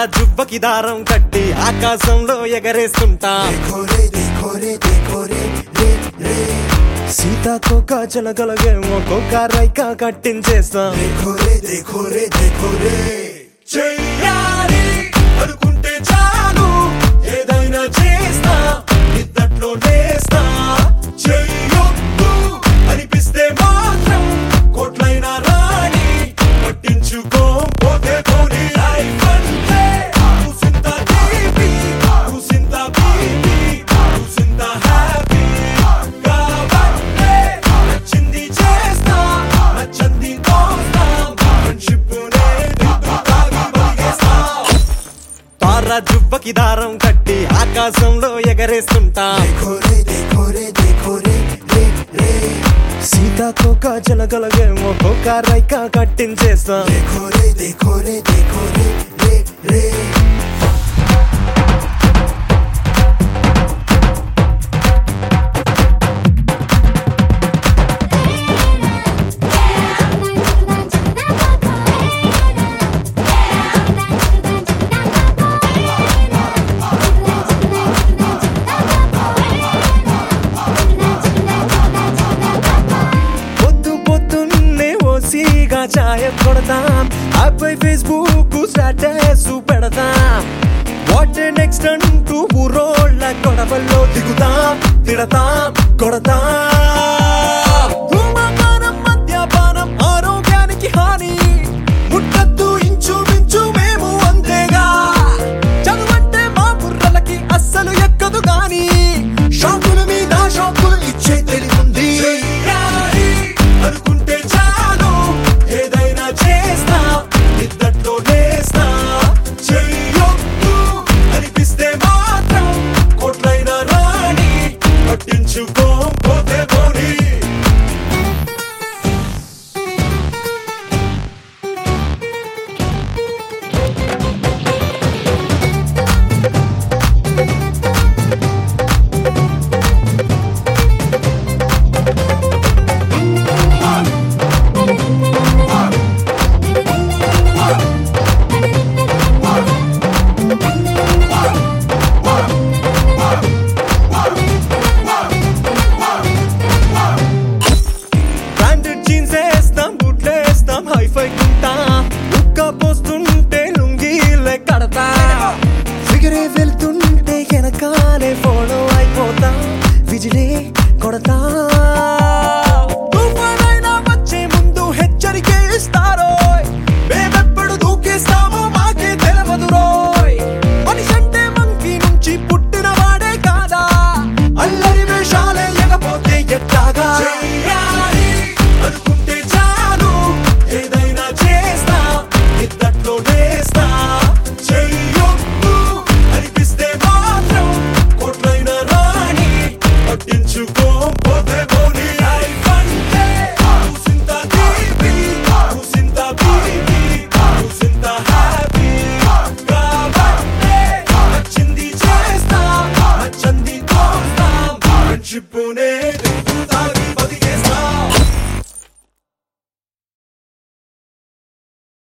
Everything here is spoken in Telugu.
జుబ్బకి దారం కట్టి ఆకాశంలో ఎగరేస్తుంటా देखो रे देखो रे देखो रे रे रे సీతాకోక జలగలగేమో కోక రైక కట్టించేస్తా देखो रे देखो రే देखो రే చెయ్యాలి అనుకుంటే చాలు ఏదైనా చేస్తా నిద్దట్లో లేస్తా చెయ్యొద్దు అనిపిస్తే మాత్రం కోట్లైన రాణి పట్టించుకోపోతే పోనీ లైఫ్ అంటే కూసింత తీపి కూసింత బీపీ కూసింత హ్యాపీ కాబట్టే నచ్చింది చేస్తా నచ్చంది తోస్తా ఫ్రెండ్షిప్ తార జుబ్బకి దారం కట్టి ఆకాశంలో ఎగరేస్తుంటా देखो रे देखो रे देखो रे रे రే సీతాకోక జలగలగేమో కోక రైక కట్టించేస్తా देखो रे देखो रे देखो रे रे రే పొద్దు పొద్దున్నే ఓసీగా ఛాయ కొడతాం ఆపై ఫేస్బుక్ స్టేటస్ పెడతాం వాట్ నెక్స్ట్ అంటూ ఊరోళ్ళ గొడవల్లో దిగుతాం తిడతాం కొడతాం ధూమపానం మద్యపానం ఆరోగ్యానికి హాని ముట్టద్దు ఇంచు మించు మేము అంతేగా చదువంటే మా బుర్రలకి అస్సలు ఎక్కదు గాని షాకుల మీద షాకులు ఇచ్చే తెలివుంది అనుకుంటే చాలు ఏదైనా చేస్తా నిద్దట్లో లేస్తా చెయ్యొద్దు అనిపిస్తే మాత్రం కోట్లైన రాణి పట్టించుకోపోతే పోనీ బ్రాండెడ్ జీన్స్ వేస్తాం బూట్లు వేస్తాం హైఫై కుంటా ఉక్క పోస్తుంటే లుంగీలే కడతా ఫిగరే వెళ్తుంటే వెనకాలే ఫాలో అయిపోతా విజిలే కొడతా